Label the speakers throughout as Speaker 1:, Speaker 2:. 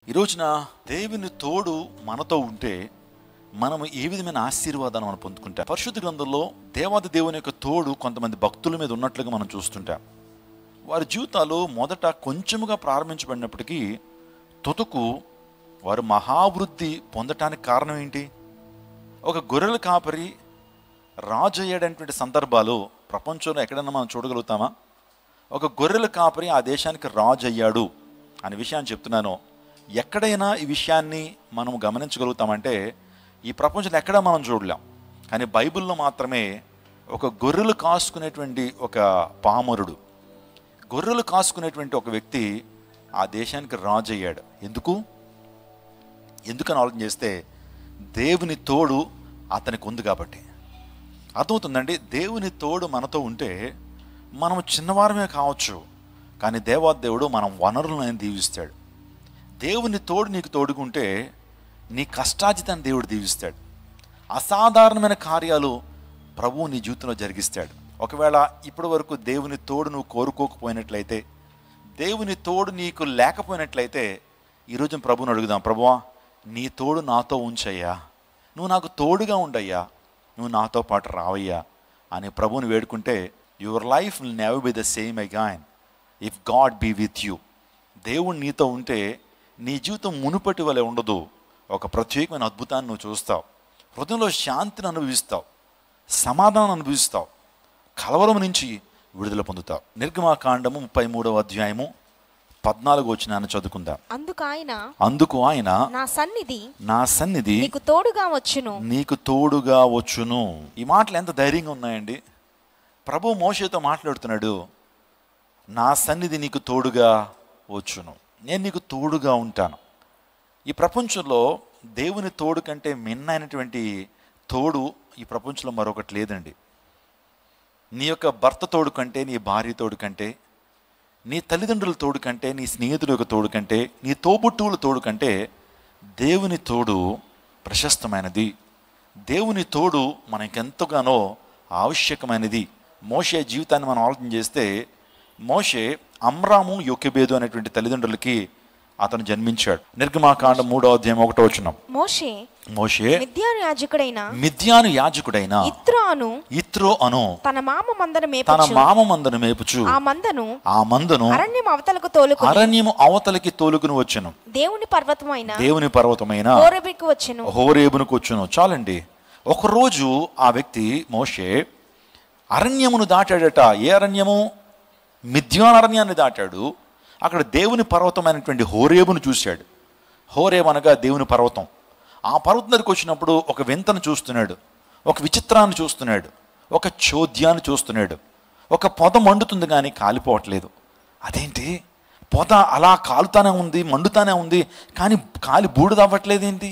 Speaker 1: ఈ రోజున దేవుని తోడు మనతో ఉంటే మనం ఏ విధమైన ఆశీర్వాదాన్ని మనం పొందుకుంటాం పరిశుద్ధ గ్రంథంలో దేవాది దేవుని యొక్క తోడు కొంతమంది భక్తుల మీద ఉన్నట్లుగా మనం చూస్తుంటాం వారి జీవితాలు మొదట కొంచెముగా ప్రారంభించబడినప్పటికీ తుదకు వారు మహావృద్ధి పొందటానికి కారణం ఏంటి ఒక గొర్రెల కాపరి రాజు అయ్యేటటువంటి సందర్భాలు ప్రపంచంలో ఎక్కడైనా మనం చూడగలుగుతామా ఒక గొర్రెల కాపరి ఆ దేశానికి రాజు అయ్యాడు అనే విషయాన్ని చెప్తున్నాను ఎక్కడైనా ఈ విషయాన్ని మనం గమనించగలుగుతామంటే ఈ ప్రపంచంలో ఎక్కడా మనం చూడలేం కానీ బైబిల్లో మాత్రమే ఒక గొర్రెలు కాసుకునేటువంటి ఒక పామరుడు గొర్రెలు కాసుకునేటువంటి ఒక వ్యక్తి ఆ దేశానికి రాజు అయ్యాడు ఎందుకు ఎందుకని ఆలోచన చేస్తే దేవుని తోడు అతనికి ఉంది కాబట్టి అర్థమవుతుందండి దేవుని తోడు మనతో ఉంటే మనం చిన్నవారమే కావచ్చు కానీ దేవాదేవుడు మనం వనరులను ఆయన దీవిస్తాడు దేవుని తోడు నీకు తోడుకుంటే నీ కష్టాజితాన్ని దేవుడు దీవిస్తాడు అసాధారణమైన కార్యాలు ప్రభువు నీ జీవితంలో జరిగిస్తాడు ఒకవేళ ఇప్పటి వరకు దేవుని తోడు నువ్వు కోరుకోకపోయినట్లయితే దేవుని తోడు నీకు లేకపోయినట్లయితే ఈరోజు ప్రభుని అడుగుదాం ప్రభువా నీ తోడు నాతో ఉంచయ్యా నువ్వు నాకు తోడుగా ఉండయ్యా నువ్వు నాతో పాటు రావయ్యా అని ప్రభువుని వేడుకుంటే your life will never be the same again if God be with you దేవుడు నీతో ఉంటే నీ జీవితం మునుపటి వలె ఉండదు ఒక ప్రత్యేకమైన అద్భుతాన్ని నువ్వు చూస్తావు హృదయంలో శాంతిని అనుభవిస్తావు సమాధానం అనుభవిస్తావు కలవరం నుంచి విడుదల పొందుతావు నిర్గమాకాండము ముప్పై మూడవ అధ్యాయము పద్నాలుగు వచ్చినాన్ని చదువుకుందాం
Speaker 2: అందుకు ఆయన
Speaker 1: అందుకు ఆయన
Speaker 2: నా సన్నిధి
Speaker 1: నా సన్నిధి
Speaker 2: నీకు తోడుగా వచ్చును
Speaker 1: నీకు తోడుగా వచ్చును ఈ మాటలు ఎంత ధైర్యంగా ఉన్నాయండి ప్రభు మోషేతో మాట్లాడుతున్నాడు నా సన్నిధి నీకు తోడుగా వచ్చును నేను నీకు తోడుగా ఉంటాను ఈ ప్రపంచంలో దేవుని తోడు కంటే మిన్నైనటువంటి తోడు ఈ ప్రపంచంలో మరొకటి లేదండి నీ యొక్క భర్త తోడు కంటే నీ భార్య తోడు కంటే నీ తల్లిదండ్రుల తోడు కంటే నీ స్నేహితుల యొక్క తోడు కంటే నీ తోబుట్టువుల తోడు కంటే దేవుని తోడు ప్రశస్తమైనది దేవుని తోడు మనకెంతగానో ఆవశ్యకమైనది మోషే జీవితాన్ని మనం ఆలోచన చేస్తే మోషే అమ్రాము యొకెబేదు అనేటువంటి తల్లిదండ్రులకి అతను జన్మించాడు నిర్గమాకాండ మూడో అధ్యాయం ఒకటో వచనం
Speaker 2: మోషే
Speaker 1: మోషే
Speaker 2: మిద్యాను యాజకుడైన
Speaker 1: మిద్యాను యాజకుడైన
Speaker 2: ఇత్రో అను
Speaker 1: ఇత్రో అను
Speaker 2: తన మామ మందను
Speaker 1: తన
Speaker 2: మేపుచు
Speaker 1: మామ మందను మేపుచు
Speaker 2: ఆ మందను
Speaker 1: ఆ మందను
Speaker 2: అరణ్యం అవతలకు తోలుకుని
Speaker 1: అరణ్యము అవతలకి తోలుకుని వచ్చును
Speaker 2: దేవుని పర్వతమైన
Speaker 1: దేవుని పర్వతమైన
Speaker 2: హోరేబుకు వచ్చును
Speaker 1: హోరేబునకు వచ్చును చాలండి ఒకరోజు ఆ వ్యక్తి మోషే అరణ్యమును దాటాడట ఏ అరణ్యము మిథ్యాన్ అరణ్యాన్ని దాటాడు అక్కడ దేవుని పర్వతమైనటువంటి హోరేబును చూశాడు హోరేబు అనగా దేవుని పర్వతం ఆ పర్వతం దగ్గరికి వచ్చినప్పుడు ఒక వింతను చూస్తున్నాడు ఒక విచిత్రాన్ని చూస్తున్నాడు ఒక చోద్యాన్ని చూస్తున్నాడు ఒక పొద మండుతుంది కానీ కాలిపోవట్లేదు అదేంటి పొద అలా కాలుతానే ఉంది మండుతానే ఉంది కానీ కాలి బూడిదవ్వట్లేదు ఏంటి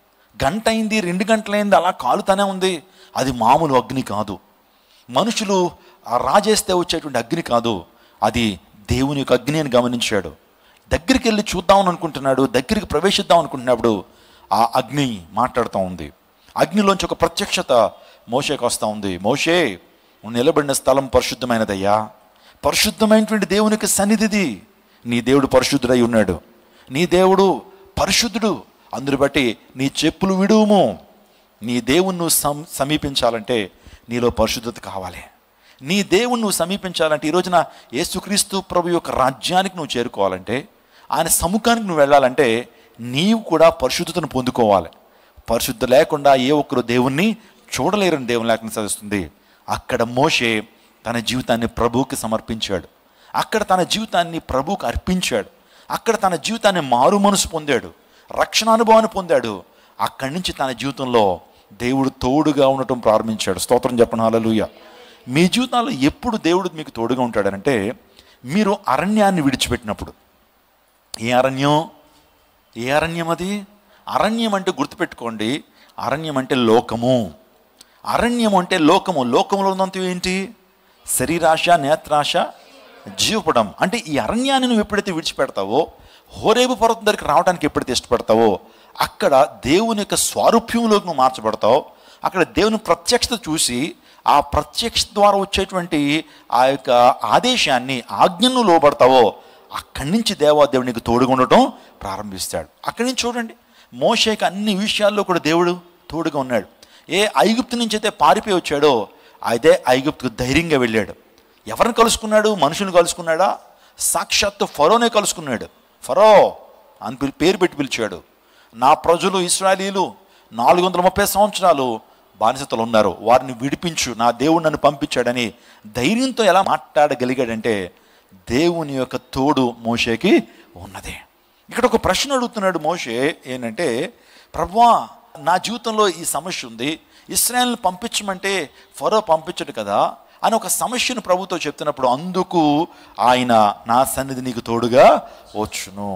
Speaker 1: గంట అయింది రెండు గంటలైంది అలా కాలుతానే ఉంది అది మామూలు అగ్ని కాదు మనుషులు ఆ రాజేస్తే వచ్చేటువంటి అగ్ని కాదు అది దేవుని యొక్క అగ్ని అని గమనించాడు దగ్గరికి వెళ్ళి చూద్దామని అనుకుంటున్నాడు దగ్గరికి ప్రవేశిద్దాం అనుకుంటున్నప్పుడు ఆ అగ్ని మాట్లాడుతూ ఉంది అగ్నిలోంచి ఒక ప్రత్యక్షత మోషేకి వస్తూ ఉంది మోషే నువ్వు నిలబడిన స్థలం పరిశుద్ధమైనదయ్యా పరిశుద్ధమైనటువంటి దేవునికి సన్నిధిది నీ దేవుడు పరిశుద్ధుడై ఉన్నాడు నీ దేవుడు పరిశుద్ధుడు అందుని బట్టి నీ చెప్పులు విడువుము నీ దేవుని నువ్వు సం సమీపించాలంటే నీలో పరిశుద్ధత కావాలి నీ దేవుని నువ్వు సమీపించాలంటే ఈ రోజున యేసుక్రీస్తు ప్రభు యొక్క రాజ్యానికి నువ్వు చేరుకోవాలంటే ఆయన సముఖానికి నువ్వు వెళ్ళాలంటే నీవు కూడా పరిశుద్ధతను పొందుకోవాలి పరిశుద్ధ లేకుండా ఏ ఒక్కరు దేవుణ్ణి చూడలేరని దేవుని లేఖనం చదివిస్తుంది అక్కడ మోషే తన జీవితాన్ని ప్రభువుకి సమర్పించాడు అక్కడ తన జీవితాన్ని ప్రభువుకి అర్పించాడు అక్కడ తన జీవితాన్ని మారు మనసు పొందాడు రక్షణ అనుభవాన్ని పొందాడు అక్కడి నుంచి తన జీవితంలో దేవుడు తోడుగా ఉండటం ప్రారంభించాడు స్తోత్రం చెప్పను హల్లెలూయా మీ జీవితంలో ఎప్పుడు దేవుడు మీకు తోడుగా ఉంటాడనంటే మీరు అరణ్యాన్ని విడిచిపెట్టినప్పుడు ఏ అరణ్యం ఏ అరణ్యం అది అరణ్యం అంటే గుర్తుపెట్టుకోండి అరణ్యం అంటే లోకము అరణ్యం అంటే లోకము లోకములో ఉన్నంత ఏంటి శరీరాశ నేత్రాశ జీవపడం అంటే ఈ అరణ్యాన్ని నువ్వు ఎప్పుడైతే విడిచిపెడతావో హోరేబు పర్వతం దగ్గరికి రావడానికి ఎప్పుడైతే ఇష్టపడతావో అక్కడ దేవుని యొక్క స్వారూప్యంలోకి నువ్వు మార్చబడతావు అక్కడ దేవుని ప్రత్యక్షత చూసి ఆ ప్రత్యక్ష ద్వారా వచ్చేటువంటి ఆ యొక్క ఆదేశాన్ని ఆజ్ఞను లోబడతావో అక్కడి నుంచి దేవాదేవుడు నీకు తోడుగా ఉండటం ప్రారంభిస్తాడు అక్కడి నుంచి చూడండి మోషేకి అన్ని విషయాల్లో కూడా దేవుడు తోడుగా ఉన్నాడు ఏ ఐగుప్తు నుంచి అయితే పారిపోయి వచ్చాడో అదే ఐగుప్తుకు ధైర్యంగా వెళ్ళాడు ఎవరిని కలుసుకున్నాడు మనుషుని కలుసుకున్నాడా సాక్షాత్తు ఫరోనే కలుసుకున్నాడు ఫరో అని పిలి- పేరు పెట్టి పిలిచాడు నా ప్రజలు ఇస్రాయలీలు నాలుగు వందల ముప్పై సంవత్సరాలు బానిసతలు ఉన్నారు వారిని విడిపించు నా దేవుడు నన్ను పంపించాడని ధైర్యంతో ఎలా మాట్లాడగలిగాడంటే దేవుని యొక్క తోడు మోషేకి ఉన్నది ఇక్కడ ఒక ప్రశ్న అడుగుతున్నాడు మోషే ఏంటంటే ప్రభువా నా జీవితంలో ఈ సమస్య ఉంది ఇస్రాయల్ని పంపించమంటే ఫరో పంపించడు కదా అని ఒక సమస్యను ప్రభుతో చెప్తున్నప్పుడు అందుకు ఆయన నా సన్నిధి నీకు తోడుగా వచ్చును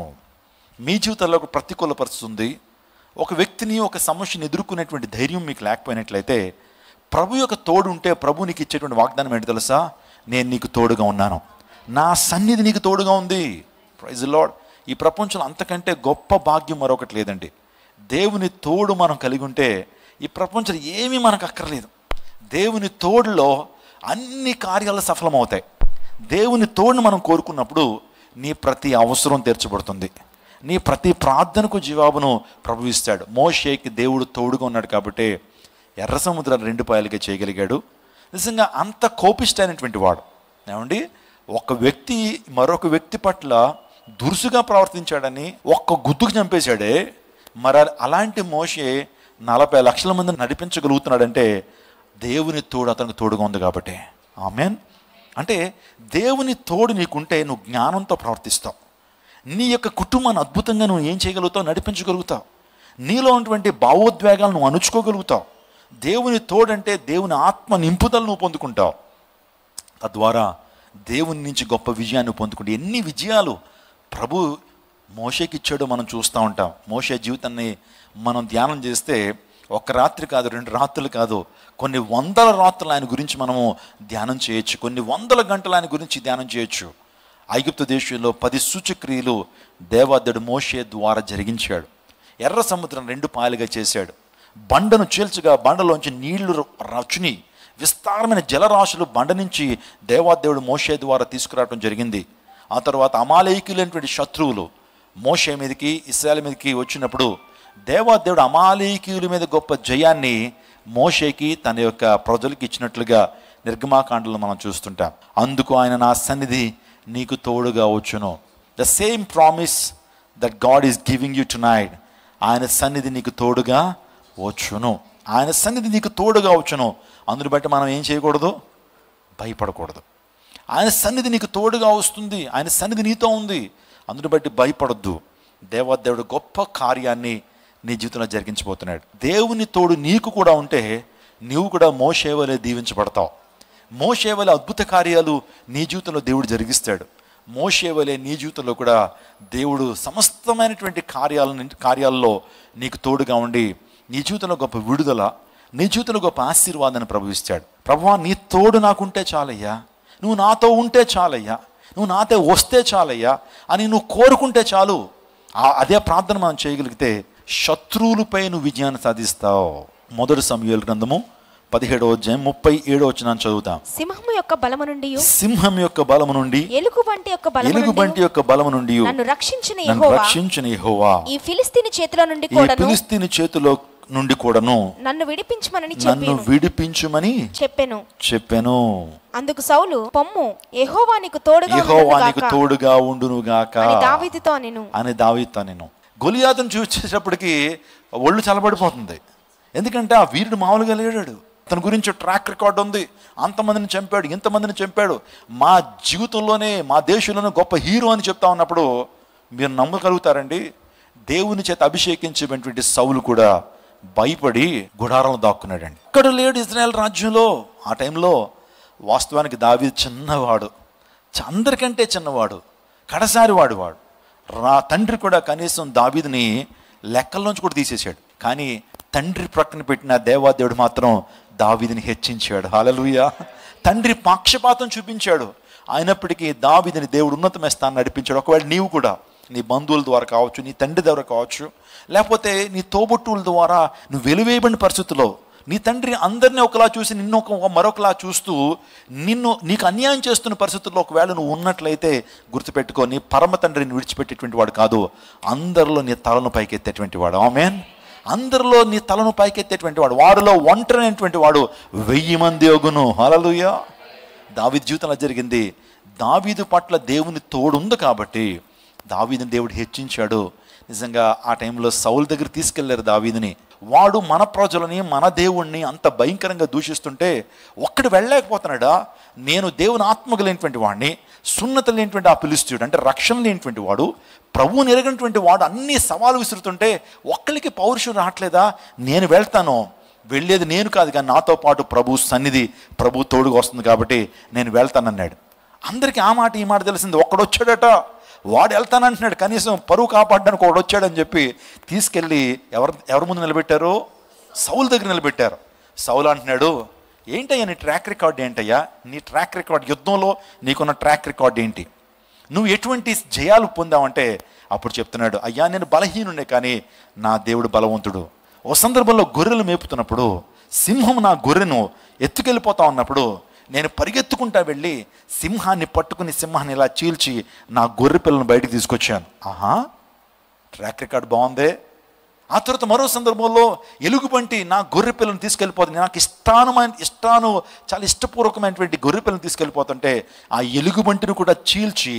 Speaker 1: మీ జీవితంలో ఒక ప్రతికూల పరిస్థితి ఉంది ఒక వ్యక్తిని ఒక సమస్యను ఎదుర్కొనేటువంటి ధైర్యం మీకు లేకపోయినట్లయితే ప్రభు యొక్క తోడు ఉంటే ప్రభు నీకు ఇచ్చేటువంటి వాగ్దానం ఏంటి తెలుసా నేను నీకు తోడుగా ఉన్నాను నా సన్నిధి నీకు తోడుగా ఉంది ప్రైజ్ లాడ్ ఈ ప్రపంచంలో అంతకంటే గొప్ప భాగ్యం మరొకటి లేదండి దేవుని తోడు మనం కలిగి ఉంటే ఈ ప్రపంచంలో ఏమీ మనకు అక్కర్లేదు దేవుని తోడులో అన్ని కార్యాలు సఫలమవుతాయి దేవుని తోడును మనం కోరుకున్నప్పుడు నీ ప్రతి అవసరం తీర్చబడుతుంది నీ ప్రతి ప్రార్థనకు జవాబును ప్రభు ఇస్తాడు మోషేకి దేవుడు తోడుగా ఉన్నాడు కాబట్టి ఎర్ర సముద్రాన్ని రెండు పాయలుగా చేయగలిగాడు నిజంగా అంత కోపిష్టైనటువంటి వాడు ఏమండి ఒక వ్యక్తి మరొక వ్యక్తి పట్ల దురుసుగా ప్రవర్తించాడని ఒక్క గుద్దుకు చంపేశాడే మరి అలాంటి మోషే నలభై లక్షల మందిని నడిపించగలుగుతున్నాడంటే దేవుని తోడు అతనికి తోడుగా ఉంది కాబట్టి ఆమెన్ అంటే దేవుని తోడు నీకుంటే నువ్వు జ్ఞానంతో ప్రవర్తిస్తావు నీ యొక్క కుటుంబాన్ని అద్భుతంగా నువ్వు ఏం చేయగలుగుతావు నడిపించగలుగుతావు నీలో ఉన్నటువంటి భావోద్వేగాలు నువ్వు అణుచుకోగలుగుతావు దేవుని తోడంటే దేవుని ఆత్మ నింపుదల నువ్వు పొందుకుంటావు తద్వారా దేవుని నుంచి గొప్ప విజయాన్ని పొందుకుంటే ఎన్ని విజయాలు ప్రభు మోషేకి ఇచ్చాడో మనం చూస్తూ ఉంటాం మోషే జీవితాన్ని మనం ధ్యానం చేస్తే ఒక రాత్రి కాదు రెండు రాత్రులు కాదు కొన్ని వందల రాత్రులు ఆయన గురించి మనము ధ్యానం చేయొచ్చు కొన్ని వందల గంటలు ఆయన గురించి ధ్యానం చేయొచ్చు ఐగుప్తు దేశంలో పది సూచక్రియలు దేవాదేవుడు మోషే ద్వారా జరిగించాడు ఎర్ర సముద్రం రెండు పాయలుగా చేశాడు బండను చీల్చగా బండలోంచి నీళ్లు రచుని విస్తారమైన జలరాశులు బండ నుంచి దేవాదేవుడు మోషే ద్వారా తీసుకురావడం జరిగింది ఆ తర్వాత అమాలేకులైనటువంటి శత్రువులు మోషే మీదకి ఇస్రాయల్ మీదకి వచ్చినప్పుడు దేవాదేవుడు అమాలేకీయుల మీద గొప్ప జయాన్ని మోషేకి తన యొక్క ప్రజలకు ఇచ్చినట్లుగా నిర్గమాకాండలో మనం చూస్తుంటాం అందుకు ఆయన నా సన్నిధి నీకు తోడుగా వచ్చును the same promise that God is giving you tonight ఆయన సన్నిధి నీకు తోడుగా వచ్చును ఆయన సన్నిధి నీకు తోడుగా వచ్చును అందుని బట్టి మనం ఏం చేయకూడదు భయపడకూడదు ఆయన సన్నిధి నీకు తోడుగా వస్తుంది ఆయన సన్నిధి నీతో ఉంది అందుని బట్టి భయపడొద్దు దేవదేవుడు గొప్ప కార్యాన్ని నీ జీవితంలో జరిగించబోతున్నాడు దేవుని తోడు నీకు కూడా ఉంటే నీవు కూడా మోషేవలే దీవించబడతావు మోషేవలే అద్భుత కార్యాలు నీ జీవితంలో దేవుడు జరిగిస్తాడు మోషేవలే నీ జీవితంలో కూడా దేవుడు సమస్తమైనటువంటి కార్యాలను కార్యాల్లో నీకు తోడుగా ఉండి నీ జీవితంలో గొప్ప విడుదల నీ జీవితంలో గొప్ప ఆశీర్వాదాన్ని ప్రభువిస్తాడు ప్రభువా నీ తోడు నాకుంటే చాలయ్యా నువ్వు నాతో ఉంటే చాలయ్యా నువ్వు నాతో వస్తే చాలయ్యా అని నువ్వు కోరుకుంటే చాలు ఆ- అదే ప్రార్థన మనం చేయగలిగితే శత్రువులపై నువ్వు విజయాన్ని సాధిస్తావు మొదటి సమయాల గ్రంథము పదిహేడవ అధ్యాయం ముప్పై ఏడో వచ్చిన చదువుతాం
Speaker 2: సింహము యొక్క బలము నుండి
Speaker 1: సింహం యొక్క బలము నుండి
Speaker 2: ఎలుగు బంటి యొక్క బలము
Speaker 1: ఎలుగుబంటి
Speaker 2: నుండి
Speaker 1: యొక్క బలము నుండి
Speaker 2: నన్ను రక్షించిన
Speaker 1: నన్ను
Speaker 2: యెహోవా
Speaker 1: రక్షించిన యెహోవా
Speaker 2: ఈ ఫిలిస్తీని చేతిలో నుండి
Speaker 1: ఈ
Speaker 2: కూడాను
Speaker 1: ఫిలిస్తీని చేతిలో నుండి కూడాను
Speaker 2: నన్ను విడిపించమని
Speaker 1: నన్ను
Speaker 2: చెప్పాను
Speaker 1: విడిపించుమని
Speaker 2: చెప్పాను
Speaker 1: చెప్పాను
Speaker 2: అందుకు సౌలు పొమ్ము యెహోవా నీకు తోడుగా
Speaker 1: యెహోవా నీకు
Speaker 2: ఉండునుగాక
Speaker 1: తోడుగా ఉండును గాక
Speaker 2: అని దావీదుతో నేను
Speaker 1: అని దావీతో నేను గొలియాతును చూసేటప్పటికి ఒళ్ళు చల్లబడిపోతుంది ఎందుకంటే ఆ వీరుడు మామూలుగా లేడాడు అతని గురించి ట్రాక్ రికార్డ్ ఉంది అంతమందిని చంపాడు ఇంతమందిని చంపాడు మా జీవితంలోనే మా దేశంలోనే గొప్ప హీరో అని చెప్తా ఉన్నప్పుడు మీరు నమ్మగలుగుతారండి దేవుని చేత అభిషేకించేటువంటి సౌలు కూడా భయపడి గుడారంలో దాక్కున్నాడండి ఇక్కడ లేడు ఇజ్రాయెల్ రాజ్యంలో ఆ టైంలో వాస్తవానికి దావీ చిన్నవాడు చ- అందరికంటే చిన్నవాడు కడసారి వాడు వాడు రా తండ్రి కూడా కనీసం దావీదుని లెక్కల్లోంచి కూడా తీసేశాడు కానీ తండ్రి ప్రక్కన పెట్టిన దేవాదేవుడు మాత్రం దావీదిని హెచ్చించాడు హల్లెలూయా తండ్రి పక్షపాతం చూపించాడు అయినప్పటికీ దావీదిని దేవుడు ఉన్నతమైన స్థానం నడిపించాడు ఒకవేళ నీవు కూడా నీ బంధువుల ద్వారా కావచ్చు నీ తండ్రి ద్వారా కావచ్చు లేకపోతే నీ తోబుట్టువుల ద్వారా నువ్వు వెలువేయబడిన పరిస్థితుల్లో నీ తండ్రి అందరినీ ఒకలా చూసి నిన్ను ఒక మరొకలా చూస్తూ నిన్ను నీకు అన్యాయం చేస్తున్న పరిస్థితుల్లో ఒకవేళ నువ్వు ఉన్నట్లయితే గుర్తుపెట్టుకో నీ పరమ తండ్రిని విడిచిపెట్టేటువంటి వాడు కాదు అందరిలో నీ తలను పైకెత్తేటువంటి వాడు ఆమెన్ అందరిలో నీ తలను పైకెత్తేటువంటి వాడు వాడిలో ఒంటరైనటువంటి వాడు వెయ్యి మంది ఒగును హలలుయా దావీదు జీవితంలో జరిగింది దావీదు పట్ల దేవుని తోడుంది కాబట్టి దావీదుని దేవుడు హెచ్చించాడు నిజంగా ఆ టైంలో సౌల్ దగ్గర తీసుకెళ్లారు దావీదుని వాడు మన ప్రజలని మన దేవుణ్ణి అంత భయంకరంగా దూషిస్తుంటే ఒక్కడు వెళ్ళలేకపోతున్నాడా నేను దేవుని ఆత్మ లేనిటువంటి వాడిని సున్నత లేనిటువంటి ఆ పిలుస్తుడు అంటే రక్షణ లేనిటువంటి వాడు ప్రభువుని ఎరగినటువంటి వాడు అన్ని సవాలు విసురుతుంటే ఒక్కరికి పౌరుషం రావట్లేదా నేను వెళ్తాను వెళ్ళేది నేను కాదు కానీ నాతో పాటు ప్రభు సన్నిధి ప్రభు తోడుగా వస్తుంది కాబట్టి నేను వెళ్తానన్నాడు అందరికీ ఆ మాట ఈ మాట తెలిసింది ఒక్కడొచ్చాడట వాడు వెళ్తానంటున్నాడు కనీసం పరువు కాపాడడానికి ఒకడు వచ్చాడని చెప్పి తీసుకెళ్ళి ఎవరు ఎవరి ముందు నిలబెట్టారు సౌల్ దగ్గర నిలబెట్టారు సౌల్ అంటున్నాడు ఏంటయ్యా నీ ట్రాక్ రికార్డ్ ఏంటయ్యా నీ ట్రాక్ రికార్డ్ యుద్ధంలో నీకున్న ట్రాక్ రికార్డ్ ఏంటి నువ్వు ఎటువంటి జయాలు పొందావంటే అప్పుడు చెప్తున్నాడు అయ్యా నేను బలహీనుండే కానీ నా దేవుడు బలవంతుడు ఓ సందర్భంలో గొర్రెలు మేపుతున్నప్పుడు సింహం నా గొర్రెను ఎత్తుకెళ్ళిపోతా ఉన్నప్పుడు నేను పరిగెత్తుకుంటా వెళ్ళి సింహాన్ని పట్టుకుని సింహాన్ని ఇలా చీల్చి నా గొర్రె పిల్లను బయటికి తీసుకొచ్చాను ఆహా ట్రాక్ రికార్డ్ బాగుందే ఆ తర్వాత మరో సందర్భంలో ఎలుగుబంటి నా గొర్రె పిల్లను తీసుకెళ్ళిపోతుంది నాకు ఇష్టానమైన ఇష్టాను చాలా ఇష్టపూర్వకమైనటువంటి గొర్రె పిల్లను తీసుకెళ్ళిపోతుంటే ఆ ఎలుగుబంటిని కూడా చీల్చి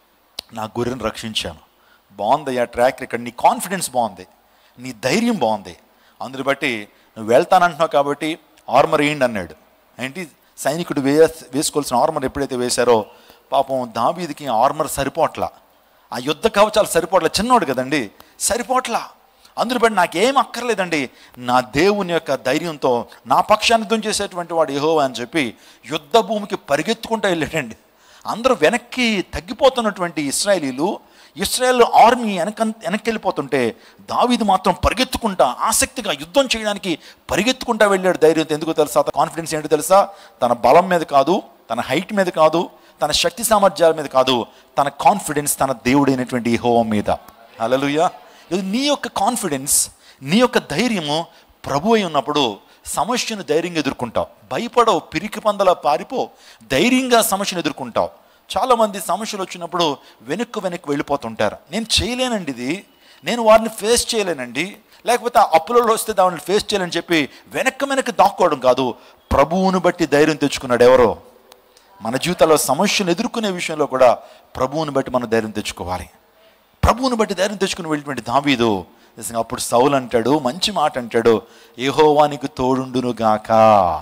Speaker 1: నా గొర్రెను రక్షించాను బాగుంది ఆ ట్రాక్ రికార్డ్ నీ కాన్ఫిడెన్స్ బాగుంది నీ ధైర్యం బాగుంది అందుని బట్టి నువ్వు వెళ్తానంటున్నావు కాబట్టి ఆర్మర్ వేయండి అన్నాడు ఏంటి సైనికుడు వే వేసుకోవాల్సిన ఆర్మర్ ఎప్పుడైతే వేశారో పాపం దాబీదికి ఆర్మర్ సరిపోట్లా ఆ యుద్ధ కవచాలు సరిపోట్ల చిన్నోడు కదండి సరిపోట్లా అందుని బట్టి నాకేం అక్కర్లేదండి నా దేవుని యొక్క ధైర్యంతో నా పక్షాన్ని యుద్ధం చేసేటువంటి వాడు ఏహో అని చెప్పి యుద్ధ భూమికి పరిగెత్తుకుంటూ వెళ్ళాడండి అందరూ వెనక్కి తగ్గిపోతున్నటువంటి ఇస్రాయలీలు ఇస్రాయల్ ఆర్మీ వెనక వెనక్కి వెళ్ళిపోతుంటే దావీదు మాత్రం పరిగెత్తుకుంటా ఆసక్తిగా యుద్ధం చేయడానికి పరిగెత్తుకుంటా వెళ్ళాడు ధైర్యంతో ఎందుకు తెలుసా కాన్ఫిడెన్స్ ఏంటో తెలుసా తన బలం మీద కాదు తన హైట్ మీద కాదు తన శక్తి సామర్థ్యాల మీద కాదు తన కాన్ఫిడెన్స్ తన దేవుడైనటువంటి హోవం మీద హల్లెలూయా ఇది నీ యొక్క కాన్ఫిడెన్స్ నీ యొక్క ధైర్యము ప్రభు అయి ఉన్నప్పుడు సమస్యను ధైర్యంగా ఎదుర్కొంటావు భయపడవు పిరికి పందలా పారిపో ధైర్యంగా సమస్యను ఎదుర్కొంటావు చాలామంది సమస్యలు వచ్చినప్పుడు వెనక్కు వెనక్కి వెళ్ళిపోతుంటారు నేను చేయలేనండి ఇది నేను వారిని ఫేస్ చేయలేనండి లేకపోతే ఆ అప్పులలో వస్తే దాన్ని ఫేస్ చేయాలని చెప్పి వెనక్కి వెనక్కి దాక్కోవడం కాదు ప్రభువును బట్టి ధైర్యం తెచ్చుకున్నాడు ఎవరో మన జీవితాల్లో సమస్యను ఎదుర్కొనే విషయంలో కూడా ప్రభువుని బట్టి మనం ధైర్యం తెచ్చుకోవాలి ప్రభువుని బట్టి ధైర్యం తెచ్చుకుని వెళ్ళినటువంటి దావీదు నిజంగా అప్పుడు సౌలు అంటాడు మంచి మాట అంటాడు ఏహోవానికి తోడుండును గాక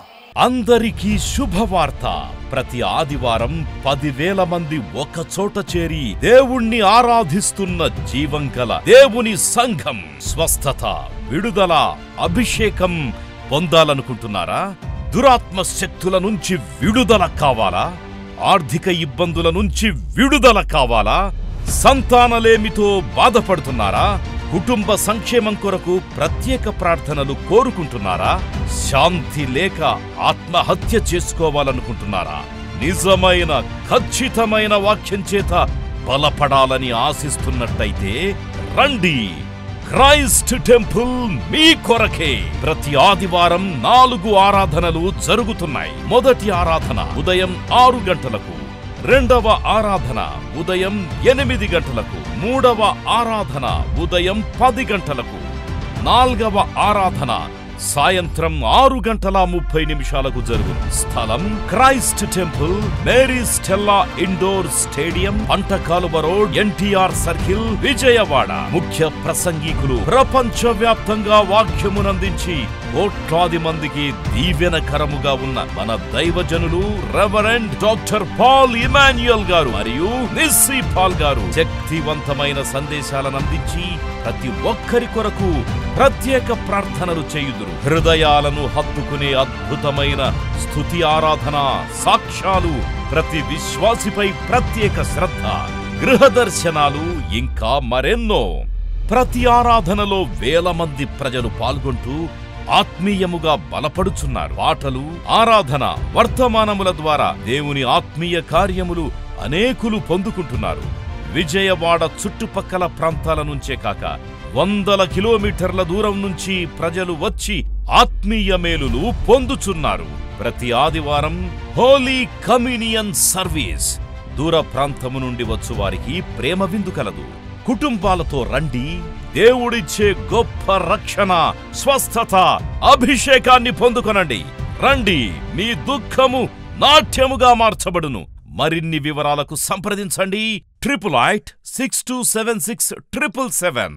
Speaker 3: అందరికీ శుభవార్త ప్రతి ఆదివారం పదివేల మంది ఒక చోట చేరి దేవుణ్ణి ఆరాధిస్తున్న జీవం గల దేవుని సంఘం స్వస్థత విడుదల అభిషేకం పొందాలనుకుంటున్నారా దురాత్మ శక్తుల నుంచి విడుదల కావాలా ఆర్థిక ఇబ్బందుల నుంచి విడుదల కావాలా సంతానలేమితో బాధపడుతున్నారా కుటుంబ సంక్షేమం కొరకు ప్రత్యేక ప్రార్థనలు కోరుకుంటున్నారా శాంతి లేక ఆత్మహత్య చేసుకోవాలనుకుంటున్నారా నిజమైన ఖచ్చితమైన వాక్యం చేత బలపడాలని ఆశిస్తున్నట్టయితే రండి క్రైస్ట్ టెంపుల్ మీ కొరకే ప్రతి ఆదివారం నాలుగు ఆరాధనలు జరుగుతున్నాయి మొదటి ఆరాధన ఉదయం ఆరు గంటలకు రెండవ ఆరాధన ఉదయం ఎనిమిది గంటలకు మూడవ ఆరాధన ఉదయం పది గంటలకు నాల్గవ ఆరాధన సాయంత్రం ఆరు గంటల ముప్పై నిమిషాలకు జరుగును స్థలం Christ temple Mary Stella indoor stadium Pantakaluva road NTR circle Vijayawada ముఖ్య ప్రసంగికులు ప్రపంచ వ్యాప్తంగా వాక్యమునందించి కోట్లాది మందికి దీవెనకరముగా ఉన్న మన దైవజనులు రెవరెండ్ డాక్టర్ పాల్ ఇమాన్యుయల్ గారు మరియు నిస్సీ పాల్ గారు శక్తివంతమైన సందేశాలను అందించి ప్రతి ఒక్కరి కొరకు ప్రత్యేక ప్రార్థనలు చేయుదురు హృదయాలను హత్తుకునే అద్భుతమైన స్తుతి ఆరాధన సాక్ష్యాలు ప్రతి విశ్వాసిపై ప్రత్యేక శ్రద్ధ గృహ దర్శనాలు ఇంకా మరెన్నో ప్రతి ఆరాధనలో వేల మంది ప్రజలు పాల్గొంటూ ఆత్మీయముగా బలపడుచున్నారు పాటలు ఆరాధన వర్తమానముల ద్వారా దేవుని ఆత్మీయ కార్యములు అనేకులు పొందుకుంటున్నారు విజయవాడ చుట్టుపక్కల ప్రాంతాల నుంచే కాక వందల కిలోమీటర్ల దూరం నుంచి ప్రజలు వచ్చి ఆత్మీయ మేలులు పొందుచున్నారు ప్రతి ఆదివారం హోలీ కమ్యూనియన్ సర్వీస్ దూర ప్రాంతము నుండి వచ్చు వారికి ప్రేమ విందు కలదు కుటుంబాలతో రండి దేవుడిచ్చే గొప్ప రక్షణ స్వస్థత అభిషేకాన్ని పొందుకొనండి రండి మీ దుఃఖము నాట్యముగా మార్చబడును మరిన్ని వివరాలకు సంప్రదించండి triple eight six two seven six triple seven